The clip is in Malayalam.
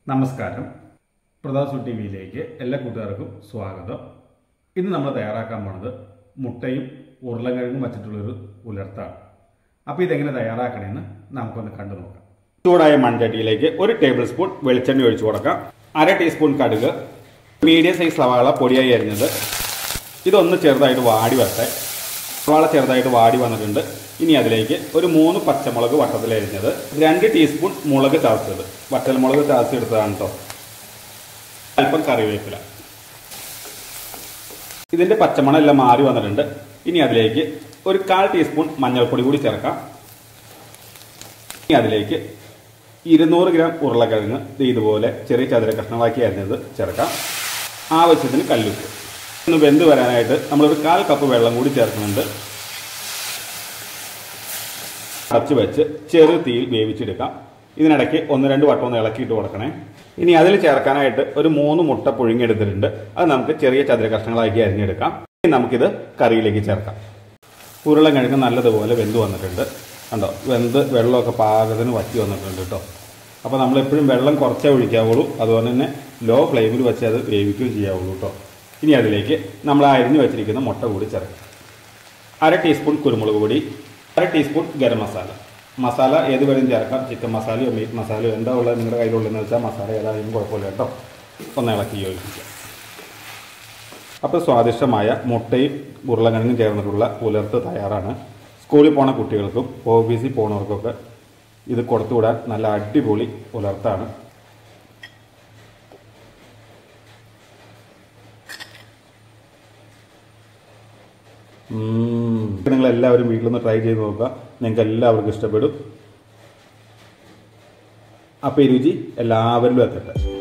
നമസ്കാരം പ്രതാസു ടി വിയിലേക്ക് എല്ലാ കൂട്ടുകാർക്കും സ്വാഗതം ഇന്ന് നമ്മൾ തയ്യാറാക്കാൻ പോണത് മുട്ടയും ഉരുളക്കിഴങ്ങും വച്ചിട്ടുള്ളൊരു ഉലർത്താണ് അപ്പോൾ ഇതെങ്ങനെ തയ്യാറാക്കണമെന്ന് നമുക്കൊന്ന് കണ്ടു നോക്കാം ചൂടായ മൺചട്ടിയിലേക്ക് ഒരു ടേബിൾ സ്പൂൺ വെളിച്ചെണ്ണ ഒഴിച്ചു കൊടുക്കാം അര ടീസ്പൂൺ കടുക് മീഡിയം സൈസ് സവാള പൊടിയായി അരിഞ്ഞത് ഇതൊന്ന് ചെറുതായിട്ട് വാടി വരട്ടെ സവാള ചെറുതായിട്ട് വാടി വന്നിട്ടുണ്ട് ഇനി അതിലേക്ക് ഒരു മൂന്ന് പച്ചമുളക് വട്ടത്തിൽ അരിഞ്ഞത് രണ്ട് ടീസ്പൂൺ മുളക് ചതച്ചത് വറ്റൽമുളക് ചതച്ചെടുത്തതാണ് കേട്ടോ അല്പം കറിവേപ്പില ഇതിന്റെ പച്ചമണം എല്ലാം മാറി വന്നിട്ടുണ്ട് ഇനി അതിലേക്ക് ഒരു കാൽ ടീസ്പൂൺ മഞ്ഞൾപ്പൊടി കൂടി ചേർക്കാം ഇനി അതിലേക്ക് ഇരുന്നൂറ് ഗ്രാം ഉരുളക്കിഴങ്ങ് ദേ ഇതുപോലെ ചെറിയ ചതുര കഷ്ണങ്ങളാക്കി അരിഞ്ഞത് ചേർക്കാം ആവശ്യത്തിന് കല്ലുപ്പ് ഒന്ന് വെന്ത് വരാനായിട്ട് നമ്മളൊരു കാൽ കപ്പ് വെള്ളം കൂടി ചേർക്കുന്നുണ്ട് അടച്ചു വെച്ച് ചെറു തീയിൽ വേവിച്ചെടുക്കാം ഇതിനിടയ്ക്ക് ഒന്ന് രണ്ട് വട്ടം ഒന്ന് ഇളക്കിയിട്ട് കൊടുക്കണേ ഇനി അതിൽ ചേർക്കാനായിട്ട് ഒരു മൂന്ന് മുട്ട പുഴുങ്ങിയെടുത്തിട്ടുണ്ട് അത് നമുക്ക് ചെറിയ ചതുര കഷ്ണങ്ങളാക്കി അരിഞ്ഞെടുക്കാം ഇനി നമുക്കിത് കറിയിലേക്ക് ചേർക്കാം ഉരുളക്കിഴങ്ങ് നല്ലതുപോലെ വെന്ത് വന്നിട്ടുണ്ട് കണ്ടോ വെന്ത് വെള്ളമൊക്കെ പാകത്തിന് വറ്റി വന്നിട്ടുണ്ട് കേട്ടോ അപ്പോൾ നമ്മളെപ്പോഴും വെള്ളം കുറച്ചേ ഒഴിക്കാവുള്ളൂ അതുപോലെ തന്നെ ലോ ഫ്ലെയിമിൽ വെച്ച് അത് വേവിക്കുകയും ചെയ്യാവുള്ളൂ കേട്ടോ ഇനി അതിലേക്ക് നമ്മൾ അരിഞ്ഞു വെച്ചിരിക്കുന്ന മുട്ട കൂടി ചേർക്കാം അര ടീസ്പൂൺ കുരുമുളക് പൊടി അര ടീസ്പൂൺ ഗരം മസാല മസാല ഏത് വേണം ചേർക്കാം ചിക്കൻ മസാലയോ മീറ്റ് മസാലയോ എന്താ ഉള്ളത് നിങ്ങളുടെ കയ്യിലുള്ളതെന്ന് വെച്ചാൽ മസാല ഏതായാലും കുഴപ്പമില്ല കേട്ടോ ഒന്ന് ഇളക്കി യോജിപ്പിക്കാം അപ്പോൾ സ്വാദിഷ്ടമായ മുട്ടയും ഉരുളക്കിഴങ്ങും ചേർന്നിട്ടുള്ള പുലർത്ത് തയ്യാറാണ് സ്കൂളിൽ പോണ കുട്ടികൾക്കും ഓഫീസിൽ പോണവർക്കൊക്കെ ഇത് കൊടുത്തുവിടാൻ നല്ല അടിപൊളി പുലർത്താണ് നിങ്ങൾ എല്ലാവരും വീട്ടിൽ നിന്ന് ട്രൈ ചെയ്ത് നോക്കുക നിങ്ങൾക്ക് എല്ലാവർക്കും ഇഷ്ടപ്പെടും അപ്പോൾ ഈ രുചി എല്ലാവരിലും എത്തട്ടെ